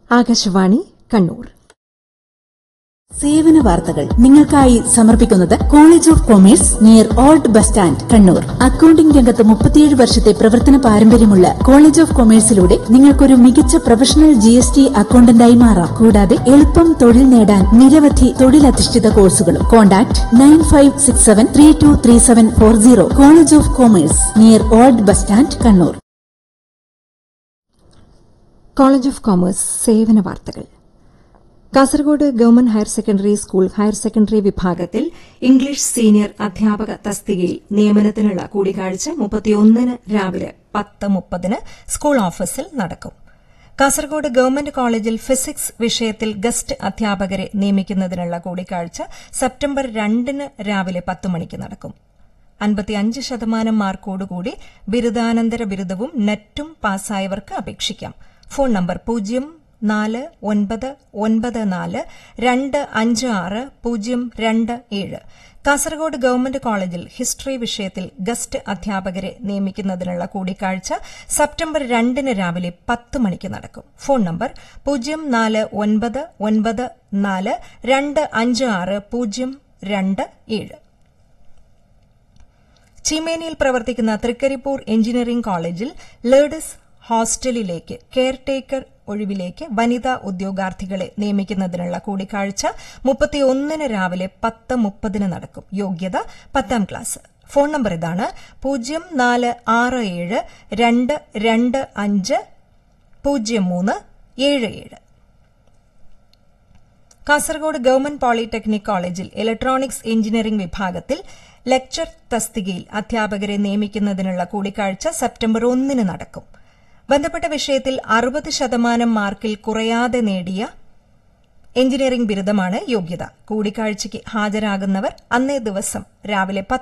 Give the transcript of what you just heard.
ആകാശവാണി കണ്ണൂർ സേവന വാർത്തകൾ നിങ്ങൾക്കായി സമർപ്പിക്കുന്നത് college of commerce near old bus stand Kannur accounting രംഗത്ത് മുപ്പത്തിയേഴ് വർഷത്തെ പ്രവർത്തന പാരമ്പര്യമുള്ള കോളേജ് ഓഫ് കൊമേഴ്സിലൂടെ നിങ്ങൾക്കൊരു മികച്ച പ്രൊഫഷണൽ ജി എസ് ടി അക്കൌണ്ടന്റായി മാറാം കൂടാതെ എളുപ്പം തൊഴിൽ നേടാൻ നിരവധി തൊഴിലധിഷ്ഠിത കോഴ്സുകളും contact nine five six seven three two three seven four zero college of commerce near old bus stand Kannur college of commerce സേവന വാർത്തകൾ Kasaragod government higher secondary school higher secondary വിഭാഗത്തിൽ ഇംഗ്ലീഷ് സീനിയർ അധ്യാപക തസ്തികയിൽ നിയമനത്തിനുള്ള കൂടിക്കാഴ്ച മുപ്പത്തിയൊന്നിന് രാവിലെ പത്ത് മുപ്പതിന് സ്കൂൾ ഓഫീസിൽ നടക്കും കാസർഗോഡ് ഗവൺമെന്റ് കോളേജിൽ ഫിസിക്സ് വിഷയത്തിൽ ഗസ്റ്റ് അധ്യാപകരെ നിയമിക്കുന്നതിനുള്ള കൂടിക്കാഴ്ച സെപ്റ്റംബർ രണ്ടിന് രാവിലെ പത്ത് മണിക്ക് നടക്കും അൻപത്തിയഞ്ച് ശതമാനം മാർക്കോടുകൂടി ബിരുദാനന്തര ബിരുദവും നെറ്റും പാസ്സായവർക്ക് അപേക്ഷിക്കാം ഫോൺ നമ്പർ പൂജ്യം നാല് ഒൻപത് ഒൻപത് നാല് രണ്ട് അഞ്ച് ആറ് പൂജ്യം രണ്ട് ഏഴ് കാസർഗോഡ് ഗവൺമെന്റ് കോളേജിൽ ഹിസ്റ്ററി വിഷയത്തിൽ ഗസ്റ്റ് അധ്യാപകരെ നിയമിക്കുന്നതിനുള്ള കൂടിക്കാഴ്ച സെപ്റ്റംബർ രണ്ടിന് രാവിലെ പത്ത് മണിക്ക് നടക്കും ഫോൺ നമ്പർ പൂജ്യം നാല് ഒൻപത് ഒൻപത് നാല് രണ്ട് അഞ്ച് ആറ് പൂജ്യം രണ്ട് ഏഴ് ചീമേനിയിൽ പ്രവർത്തിക്കുന്ന തൃക്കരിപ്പൂർ എഞ്ചിനീയറിംഗ് കോളേജിൽ ലേഡീസ് ഹോസ്റ്റലിലേക്ക് കെയർടേക്കർ ഒഴിവിലേക്ക് വനിതാ ഉദ്യോഗാർത്ഥികളെ നിയമിക്കുന്നതിനുള്ള കൂടിക്കാഴ്ച മുപ്പത്തിയൊന്നിന് രാവിലെ പത്ത് മുപ്പതിന് നടക്കും യോഗ്യത പത്താം ക്ലാസ് ഫോൺ നമ്പർ ഇതാണ് പൂജ്യം നാല് ആറ് ഏഴ് രണ്ട് രണ്ട് അഞ്ച് പൂജ്യം മൂന്ന് ഏഴ് ഏഴ് കാസർഗോഡ് ഗവൺമെന്റ് പോളിടെക്നിക് കോളേജിൽ ഇലക്ട്രോണിക്സ് എഞ്ചിനീയറിംഗ് വിഭാഗത്തിൽ ലെക്ചർ തസ്തികയിൽ അധ്യാപകരെ നിയമിക്കുന്നതിനുള്ള കൂടിക്കാഴ്ച സെപ്റ്റംബർ ഒന്നിന് നടക്കും ബന്ധപ്പെട്ട വിഷയത്തിൽ അറുപത് ശതമാനം മാർക്കിൽ കുറയാതെ നേടിയ എഞ്ചിനീയറിംഗ് ബിരുദമാണ് യോഗ്യത കൂടിക്കാഴ്ചയ്ക്ക് ഹാജരാകുന്നവർ അന്നേ ദിവസം രാവിലെ